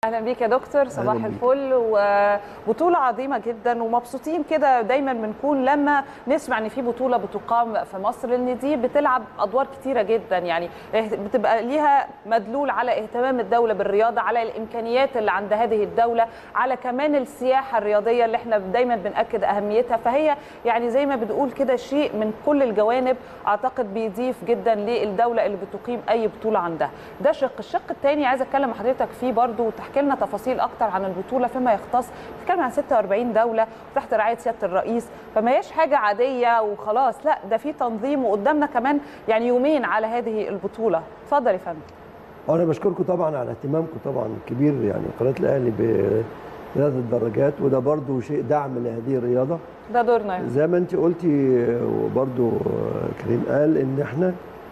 اهلا بيك يا دكتور صباح أهلاً بيك. الفل وبطوله عظيمه جدا ومبسوطين كده دايما بنكون لما نسمع ان في بطوله بتقام في مصر لان دي بتلعب ادوار كتيره جدا يعني بتبقى ليها مدلول على اهتمام الدوله بالرياضه على الامكانيات اللي عند هذه الدوله على كمان السياحه الرياضيه اللي احنا دايما بناكد اهميتها فهي يعني زي ما بنقول كده شيء من كل الجوانب اعتقد بيضيف جدا للدوله اللي بتقيم اي بطوله عندها ده شق الشق الثاني عايزه اتكلم مع حضرتك فيه برضو وتحكي لنا تفاصيل اكتر عن البطوله فيما يختص بتتكلم عن 46 دوله تحت رعايه سياده الرئيس فما هيش حاجه عاديه وخلاص لا ده في تنظيم وقدامنا كمان يعني يومين على هذه البطوله اتفضل يا فندم انا بشكركم طبعا على اهتمامكم طبعا كبير يعني قناه الاهلي برياضه الدراجات وده برضو شيء دعم لهذه الرياضه ده دورنا يعني. زي ما انت قلتي وبرضو كريم قال ان احنا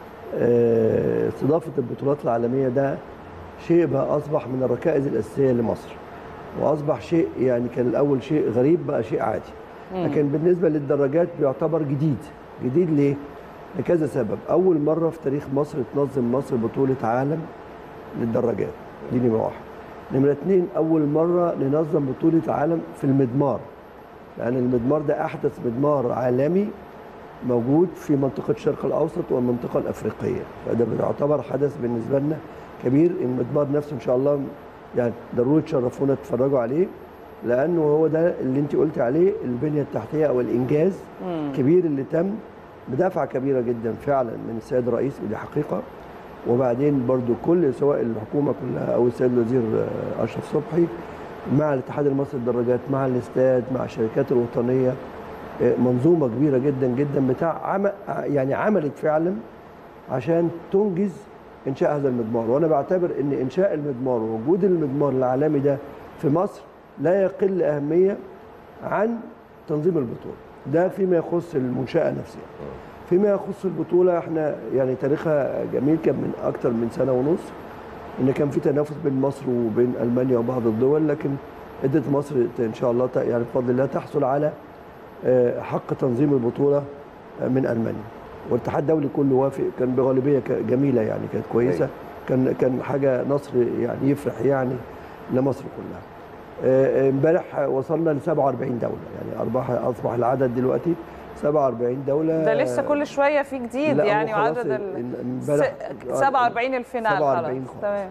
آه، استضافه البطولات العالميه ده شيء بقى اصبح من الركائز الاساسيه لمصر واصبح شيء يعني كان الاول شيء غريب بقى شيء عادي لكن بالنسبه للدراجات بيعتبر جديد جديد ليه لكذا سبب اول مره في تاريخ مصر تنظم مصر بطوله عالم للدراجات دي نمره واحد نمره اتنين اول مره ننظم بطوله عالم في المضمار لان المضمار ده احدث مضمار عالمي موجود في منطقه الشرق الاوسط والمنطقه الافريقيه فده بيعتبر حدث بالنسبه لنا كبير المضمار نفسه ان شاء الله يعني ضروري تشرفونا تتفرجوا عليه لانه هو ده اللي انت قلت عليه البنيه التحتيه او الانجاز الكبير اللي تم بدفعه كبيره جدا فعلا من السيد الرئيس ودي حقيقه وبعدين برضو كل سواء الحكومه كلها او السيد الوزير آه، اشرف صبحي مع الاتحاد المصري للدراجات مع الاستاد مع الشركات الوطنيه آه، منظومه كبيره جدا جدا بتاع عم يعني عملت فعلا عشان تنجز انشاء هذا المضمار وانا بعتبر ان انشاء المضمار ووجود المضمار العالمي ده في مصر لا يقل اهميه عن تنظيم البطوله ده فيما يخص المنشاه نفسها فيما يخص البطوله احنا يعني تاريخها جميل كان من اكتر من سنه ونص ان كان في تنافس بين مصر وبين المانيا وبعض الدول لكن ادت مصر ان شاء الله ت- يعني بفضل الله تحصل على آه، حق تنظيم البطوله آه، من المانيا والاتحاد الدولي كله وافق كان بغالبيه ك- جميله يعني كانت كويسه أيوة. كان كان حاجه نصر يعني يفرح يعني لمصر كلها آه، امبارح وصلنا ل 47 دوله يعني اصبح اصبح العدد دلوقتي 47 دوله ده لسه كل شويه في جديد لا، يعني هو خلاص وعدد ال... ال- امبارح س- 47 الفينال 47 خلاص خلاص. تمام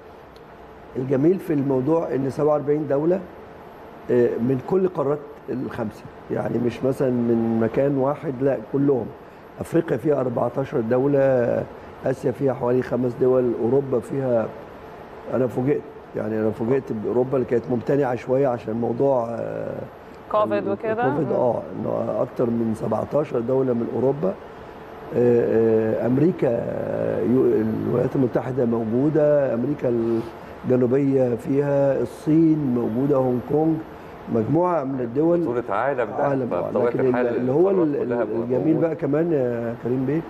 الجميل في الموضوع ان 47 دوله آه، من كل قارات الخمسه يعني مش مثلا من مكان واحد لا كلهم افريقيا فيها 14 دوله اسيا فيها حوالي خمس دول اوروبا فيها انا فوجئت يعني انا فوجئت باوروبا اللي كانت ممتنعه شويه عشان موضوع آه، كوفيد ال- وكده كوفيد اه انه اكتر من 17 دوله من اوروبا آه، آه، امريكا آه، يو- الولايات المتحده موجوده امريكا الجنوبيه فيها الصين موجوده هونج كونج مجموعه من الدول بطولة عالم ده عالم آه، فبطبيعة لكن الحال اللي هو القارات ال- كلها ال- الجميل موجود. بقى كمان يا كريم بيه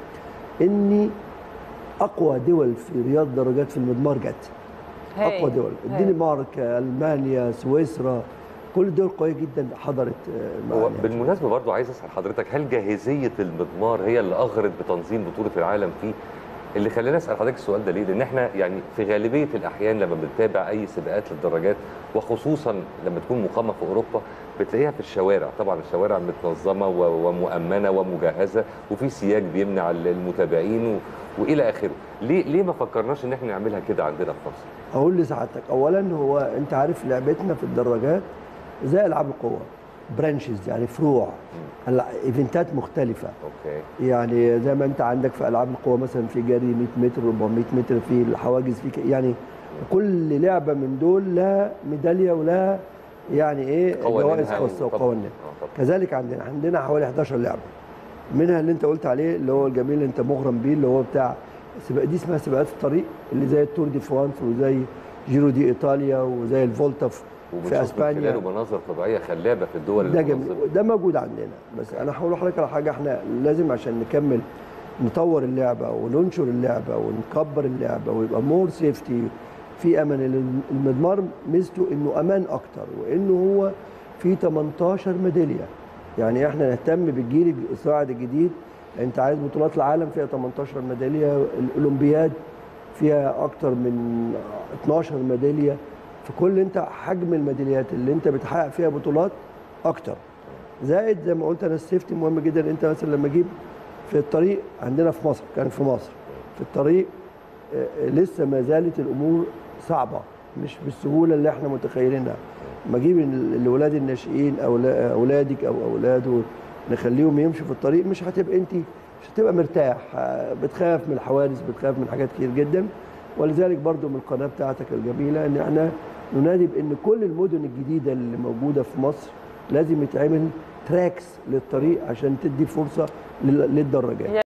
ان اقوى دول في رياض درجات في المضمار جت هاي. اقوى دول هاي. الدنمارك المانيا سويسرا كل الدول قويه جدا حضرت آه، هو معانا. بالمناسبة برضو عايز أسأل حضرتك هل جاهزية المضمار هي اللي أغرت بتنظيم بطولة العالم فيه؟ اللي خلاني أسأل حضرتك السؤال ده ليه؟ لأن إحنا يعني في غالبية الأحيان لما بنتابع أي سباقات للدراجات وخصوصا لما تكون مقامة في أوروبا بتلاقيها في الشوارع، طبعا الشوارع متنظمة و- ومؤمنة ومجهزة وفي سياج بيمنع المتابعين و... وإلى آخره. ليه ليه ما فكرناش إن إحنا نعملها كده عندنا في مصر؟ اقول لسعادتك اولا هو انت عارف لعبتنا في الدراجات زي العاب القوه برانشز يعني فروع الع- ايفنتات مختلفه أوكي. يعني زي ما انت عندك في العاب القوه مثلا في جري 100 متر 400 متر في الحواجز في ك- يعني كل لعبه من دول لها ميداليه ولها يعني ايه قوانينها جوائز خاصه وطبعاً. وقوانين آه، طبعاً. كذلك عندنا عندنا حوالي 11 لعبه منها اللي انت قلت عليه اللي هو الجميل اللي انت مغرم بيه اللي هو بتاع سباق دي اسمها سباقات الطريق اللي زي التور دي فرانس وزي جيرو دي ايطاليا وزي الفولتا في- في وبنشوف من اسبانيا خلاله مناظر طبيعيه خلابه في الدول ده المنظمة. جميل ده موجود عندنا بس انا هقول لحضرتك على حاجه احنا لازم عشان نكمل نطور اللعبه وننشر اللعبه ونكبر اللعبه ويبقى مور سيفتي في امان المضمار ميزته انه امان اكتر وانه هو فيه 18 ميداليه يعني احنا نهتم بالجيل الصاعد الجديد انت عايز بطولات العالم فيها 18 ميداليه الاولمبياد فيها اكتر من 12 ميداليه في كل انت حجم الميداليات اللي انت بتحقق فيها بطولات اكتر زائد زي ما قلت انا السيفتي مهم جدا انت مثلا لما اجيب في الطريق عندنا في مصر كان في مصر في الطريق آه، آه، لسه ما زالت الامور صعبه مش بالسهوله اللي احنا متخيلينها ما اجيب ال- الاولاد الناشئين او اولادك او اولاده نخليهم يمشوا في الطريق مش هتبقى انت مش هتبقى مرتاح آه، بتخاف من الحوادث بتخاف من حاجات كتير جدا ولذلك برضو من القناه بتاعتك الجميله ان احنا ننادي بان كل المدن الجديده اللي موجوده في مصر لازم يتعمل تراكس للطريق عشان تدي فرصه لل- للدراجات